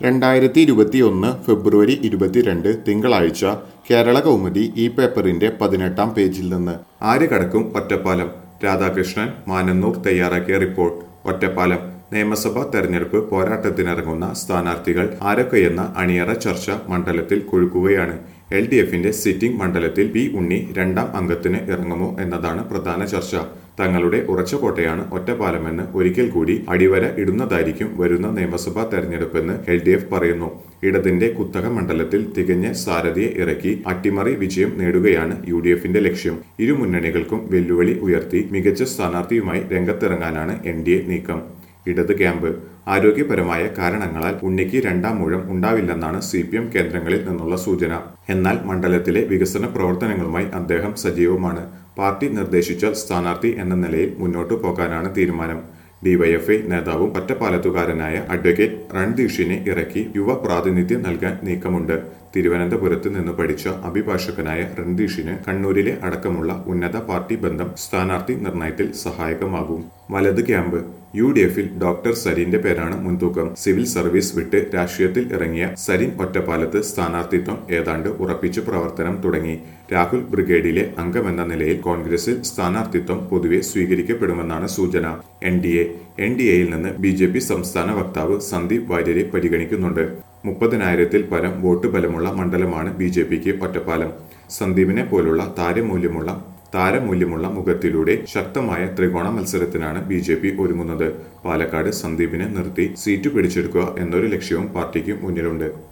രണ്ടായിരത്തി ഇരുപത്തിയൊന്ന് ഫെബ്രുവരി ഇരുപത്തിരണ്ട് തിങ്കളാഴ്ച കേരള കൗമുദി ഈ പേപ്പറിന്റെ പതിനെട്ടാം പേജിൽ നിന്ന് ആര് കടക്കും ഒറ്റപ്പാലം രാധാകൃഷ്ണൻ മാനന്നൂർ തയ്യാറാക്കിയ റിപ്പോർട്ട് ഒറ്റപ്പാലം നിയമസഭാ തെരഞ്ഞെടുപ്പ് പോരാട്ടത്തിനിറങ്ങുന്ന സ്ഥാനാർത്ഥികൾ ആരൊക്കെയെന്ന അണിയറ ചർച്ച മണ്ഡലത്തിൽ കൊഴുക്കുകയാണ് എൽ ഡി എഫിന്റെ സിറ്റിംഗ് മണ്ഡലത്തിൽ പി ഉണ്ണി രണ്ടാം അംഗത്തിന് ഇറങ്ങുമോ എന്നതാണ് പ്രധാന ചർച്ച തങ്ങളുടെ ഉറച്ച കോട്ടയാണ് ഒറ്റപ്പാലമെന്ന് ഒരിക്കൽ കൂടി അടിവര ഇടുന്നതായിരിക്കും വരുന്ന നിയമസഭാ തെരഞ്ഞെടുപ്പെന്ന് എൽ ഡി എഫ് പറയുന്നു ഇടതിന്റെ കുത്തക മണ്ഡലത്തിൽ തികഞ്ഞ സാരഥിയെ ഇറക്കി അട്ടിമറി വിജയം നേടുകയാണ് യു ഡി എഫിന്റെ ലക്ഷ്യം ഇരു മുന്നണികൾക്കും വെല്ലുവിളി ഉയർത്തി മികച്ച സ്ഥാനാർത്ഥിയുമായി രംഗത്തിറങ്ങാനാണ് എൻ ഡി എ നീക്കം ഇടത് ക്യാമ്പ് ആരോഗ്യപരമായ കാരണങ്ങളാൽ ഉണ്ണിക്ക് രണ്ടാം മൂഴം ഉണ്ടാവില്ലെന്നാണ് സി പി എം കേന്ദ്രങ്ങളിൽ നിന്നുള്ള സൂചന എന്നാൽ മണ്ഡലത്തിലെ വികസന പ്രവർത്തനങ്ങളുമായി അദ്ദേഹം സജീവമാണ് പാർട്ടി നിർദ്ദേശിച്ച സ്ഥാനാർത്ഥി എന്ന നിലയിൽ മുന്നോട്ടു പോകാനാണ് തീരുമാനം ഡിവൈഎഫ്ഐ നേതാവും ഒറ്റപ്പാലത്തുകാരനായ അഡ്വക്കേറ്റ് രൺദീഷിനെ ഇറക്കി യുവ പ്രാതിനിധ്യം നൽകാൻ നീക്കമുണ്ട് തിരുവനന്തപുരത്ത് നിന്ന് പഠിച്ച അഭിഭാഷകനായ രൺദീഷിന് കണ്ണൂരിലെ അടക്കമുള്ള ഉന്നത പാർട്ടി ബന്ധം സ്ഥാനാർത്ഥി നിർണയത്തിൽ സഹായകമാകും വലത് ക്യാമ്പ് യു ഡി എഫിൽ ഡോക്ടർ സരിന്റെ പേരാണ് മുൻതൂക്കം സിവിൽ സർവീസ് വിട്ട് രാഷ്ട്രീയത്തിൽ ഇറങ്ങിയ സരിൻ ഒറ്റപ്പാലത്ത് സ്ഥാനാർത്ഥിത്വം ഏതാണ്ട് ഉറപ്പിച്ച് പ്രവർത്തനം തുടങ്ങി രാഹുൽ ബ്രിഗേഡിലെ അംഗമെന്ന നിലയിൽ കോൺഗ്രസിൽ സ്ഥാനാർത്ഥിത്വം പൊതുവെ സ്വീകരിക്കപ്പെടുമെന്നാണ് സൂചന N D A N D എയിൽ നിന്ന് ബി ജെ പി സംസ്ഥാന വക്താവ് സന്ദീപ് വാര്യരെ പരിഗണിക്കുന്നുണ്ട് മുപ്പതിനായിരത്തിൽ പരം വോട്ട് ബലമുള്ള മണ്ഡലമാണ് ബി ജെ പിക്ക് ഒറ്റപ്പാലം സന്ദീപിനെ പോലുള്ള താരമൂല്യമുള്ള താരമൂല്യമുള്ള മുഖത്തിലൂടെ ശക്തമായ ത്രികോണ മത്സരത്തിനാണ് ബി ജെ പി ഒരുങ്ങുന്നത് പാലക്കാട് സന്ദീപിനെ നിർത്തി സീറ്റ് പിടിച്ചെടുക്കുക എന്നൊരു ലക്ഷ്യവും പാർട്ടിക്ക് മുന്നിലുണ്ട്